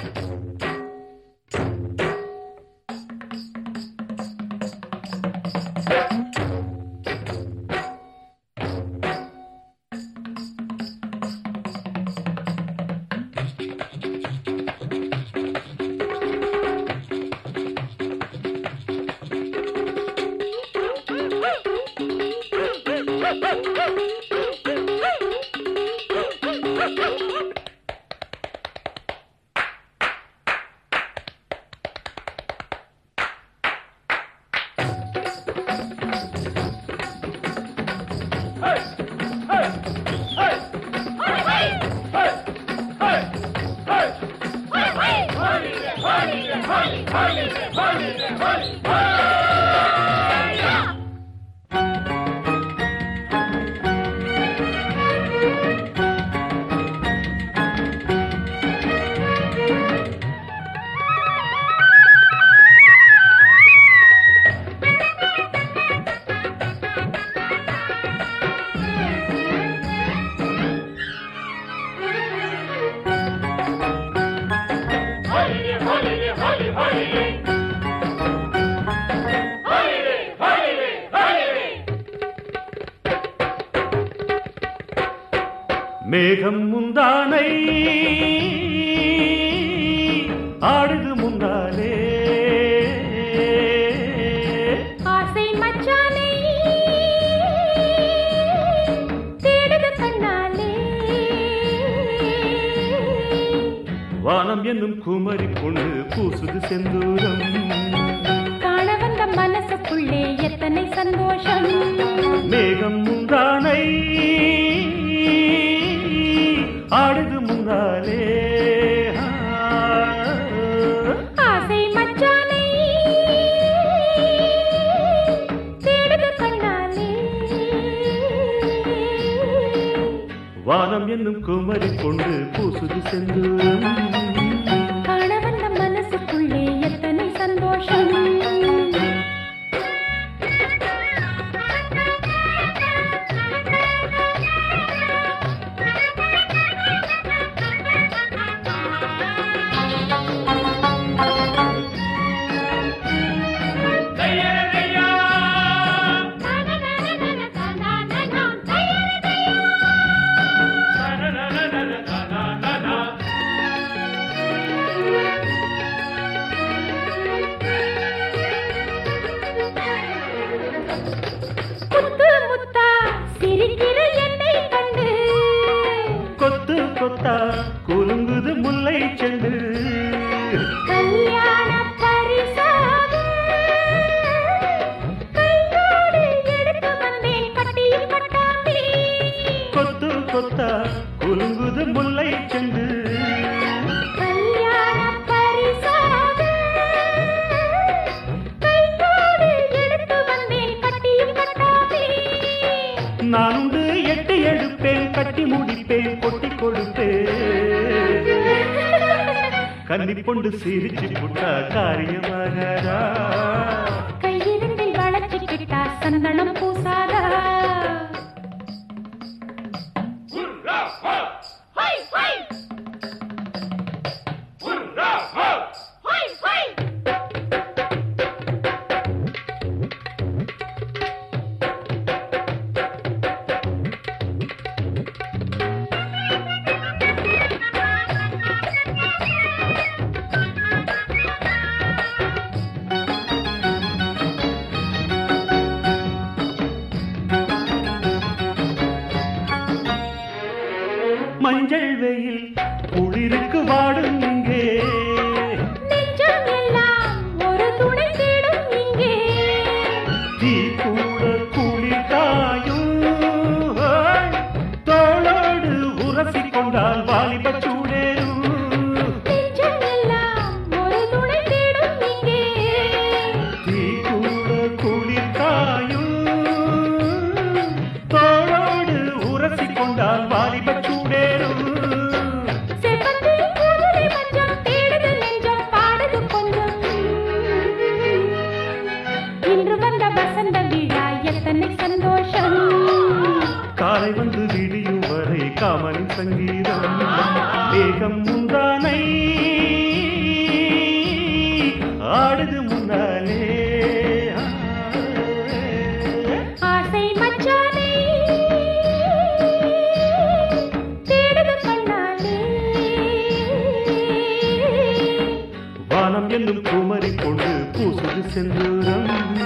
மேகம் முந்தானை ஆடுது முந்தாலே ஆசை மச்சானை தேடுது கண்ணாலே வானம் என்னும் குமரி பொண்ணு பூசுது செந்தூரம் காண வந்த மனசுக்குள்ளே எத்தனை சந்தோஷம் மேகம் முந்தானை ஆடுது முந்தாலே ஆசை மச்சானை தேடுது கண்ணாலே வானம் என்னும் குமரி பொண்ணு பூசுது செந்தூரம் காண வந்த மனசுக்குள்ளே எத்தனை சந்தோஷம் முத்து முத்தா சிரிக்கிற என்னை கண்டு கொத்து கொத்தா குலுங்குது முல்லை செண்டு கல்யாண பரிசாக கையோடு எடுத்து வந்தேன் கட்டியில் கட்டாமி கொத்து கொத்தா குலுங்குது முல்லை செண்டு கல்யாண பரிசாக கையோடு எடுத்து வந்தேன் கட்டியில் கட்டாமி நான் உண்டு எட்டி எடுப்பேன் கட்டி முடிப்பேன் கொட்டி கொடுப்பேன் கன்னி பொண்டு சிரிச்சு புட்டா காரியமாகாதா கையிருந்தில் வளர்ச்சிக்கிட்டா சந்தனம் பூசாதா மஞ்சள் வெயில் குளிருக்கு வாடும் இங்கே நெஞ்சம் எல்லாம் ஒரு துணை தேடும் இங்கே தீ கூட குளிர் காயும் தோளோடு உரசி கொண்டால் வாலிப சூடேறும் நெஞ்சம் எல்லாம் ஒரு துணை தேடும் இங்கே தீ கூட குளிர் காயும் தோளோடு உரசி கொண்டால் வாலிப சூடேறும் செவ்வந்தி குதிரை செந்தூரம்